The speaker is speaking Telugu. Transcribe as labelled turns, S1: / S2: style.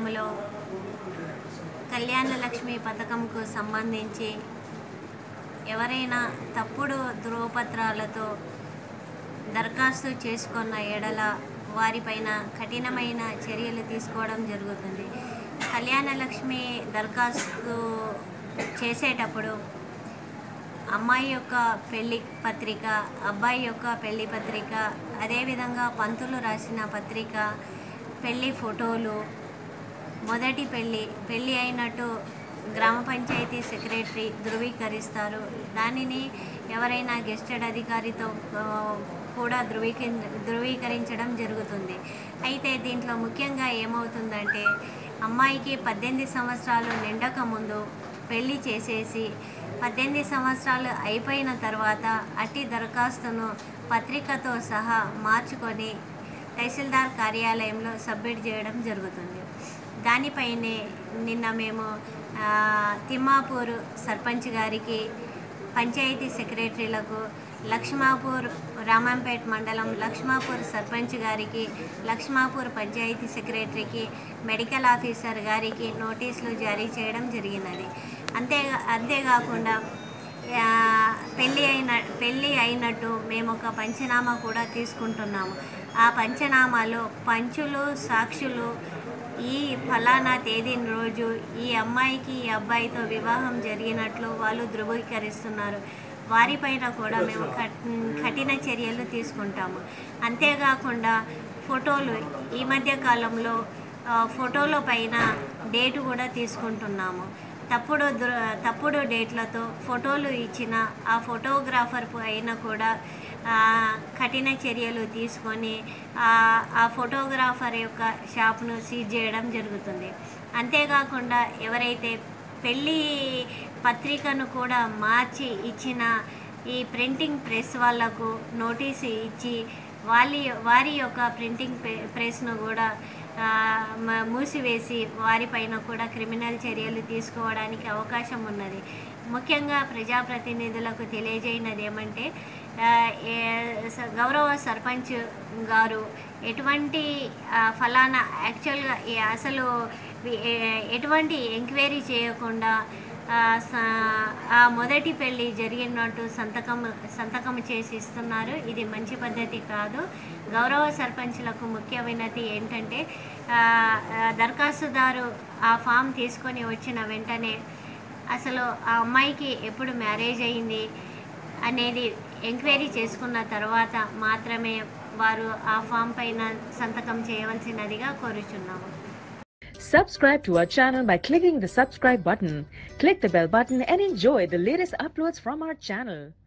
S1: మండలంలో కళ్యాణ లక్ష్మి పథకంకు సంబంధించి ఎవరైనా తప్పుడు ధృవపత్రాలతో దరఖాస్తు చేసుకున్న ఎడల వారిపైన కఠినమైన చర్యలు తీసుకోవడం జరుగుతుంది కళ్యాణ లక్ష్మి దరఖాస్తు చేసేటప్పుడు అమ్మాయి యొక్క పెళ్లి పత్రిక అబ్బాయి యొక్క పెళ్లి పత్రిక అదేవిధంగా పంతులు రాసిన పత్రిక పెళ్లి ఫోటోలు మొదటి పెళ్ళి పెళ్ళి అయినట్టు గ్రామ పంచాయతీ సెక్రటరీ ధృవీకరిస్తారు దానిని ఎవరైనా గెస్టెడ్ అధికారితో ఆ, కూడా ధృవీకరి ధృవీకరించడం జరుగుతుంది అయితే దీంట్లో ముఖ్యంగా ఏమవుతుందంటే అమ్మాయికి పద్దెనిమిది సంవత్సరాలు నిండక ముందు పెళ్లి చేసేసి పద్దెనిమిది సంవత్సరాలు అయిపోయిన తర్వాత అట్టి దరఖాస్తును పత్రికతో సహా మార్చుకొని తహసీల్దార్ కార్యాలయంలో సబ్మిట్ చేయడం జరుగుతుంది దానిపైనే నిన్న మేము ఆ, తిమ్మాపూర్ సర్పంచ్ గారికి పంచాయతీ సెక్రటరీలకు లక్ష్మాపూర్ రామంపేట్ మండలం లక్ష్మాపూర్ సర్పంచ్ గారికి లక్ష్మాపూర్ పంచాయతీ సెక్రటరీకి మెడికల్ ఆఫీసర్ గారికి నోటీసులు జారీ చేయడం జరిగినది అంతే అంతేకాకుండా ఆ, పెళ్ళి అయిన పెళ్ళి అయినట్టు మేము ఒక పంచనామా కూడా తీసుకుంటున్నాము ఆ పంచనామాలో పంచులు సాక్షులు ఈ ఫలానా తేదీన రోజు ఈ అమ్మాయికి ఈ అబ్బాయితో వివాహం జరిగినట్లు వాళ్ళు ధృవీకరిస్తున్నారు వారిపైన కూడా మేము కట్- కఠిన చర్యలు తీసుకుంటాము అంతేకాకుండా ఫోటోలు ఈ మధ్య కాలంలో ఆ, ఫోటోల పైన డేటు కూడా తీసుకుంటున్నాము తప్పుడు దృ తప్పుడు డేట్లతో ఫోటోలు ఇచ్చిన ఆ ఫోటోగ్రాఫర్ పైన కూడా ఆ, కఠిన చర్యలు తీసుకొని ఆ ఆ ఫోటోగ్రాఫర్ యొక్క షాప్ను సీజ్ చేయడం జరుగుతుంది అంతేకాకుండా ఎవరైతే పెళ్ళి పత్రికను కూడా మార్చి ఇచ్చిన ఈ ప్రింటింగ్ ప్రెస్ వాళ్లకు నోటీసు ఇచ్చి వాళ్ళ వారి యొక్క ప్రింటింగ్ ప్రె- ప్రెస్ను కూడా ఆ, మ- మూసివేసి వారిపైన కూడా క్రిమినల్ చర్యలు తీసుకోవడానికి అవకాశం ఉన్నది ముఖ్యంగా ప్రజాప్రతినిధులకు తెలియజేయనది ఏమంటే ఆ, ఏ- స- గౌరవ సర్పంచ్ గారు ఎటువంటి ఆ, ఫలానా యాక్చువల్గా ఏ- అసలు వి- ఏ- ఎటువంటి ఎంక్వైరీ చేయకుండా ఆ, స- ఆ మొదటి పెళ్ళి జరిగినట్టు సంతకం సంతకం చేసి ఇస్తున్నారు ఇది మంచి పద్ధతి కాదు గౌరవ సర్పంచ్లకు ముఖ్య వినతి ఏంటంటే ఆ, ఆ, దరఖాస్తుదారు ఆ ఫామ్ తీసుకొని వచ్చిన వెంటనే అసలు ఆ అమ్మాయికి ఎప్పుడు మ్యారేజ్ అయింది అనేది ఎంక్వైరీ చేసుకున్న తర్వాత మాత్రమే వారు ఆ ఫామ్ పైన సంతకం చేయవలసినదిగా కోరుచున్నాము
S2: Subscribe to our channel by clicking the subscribe button. Click the bell button and enjoy the latest uploads from our channel.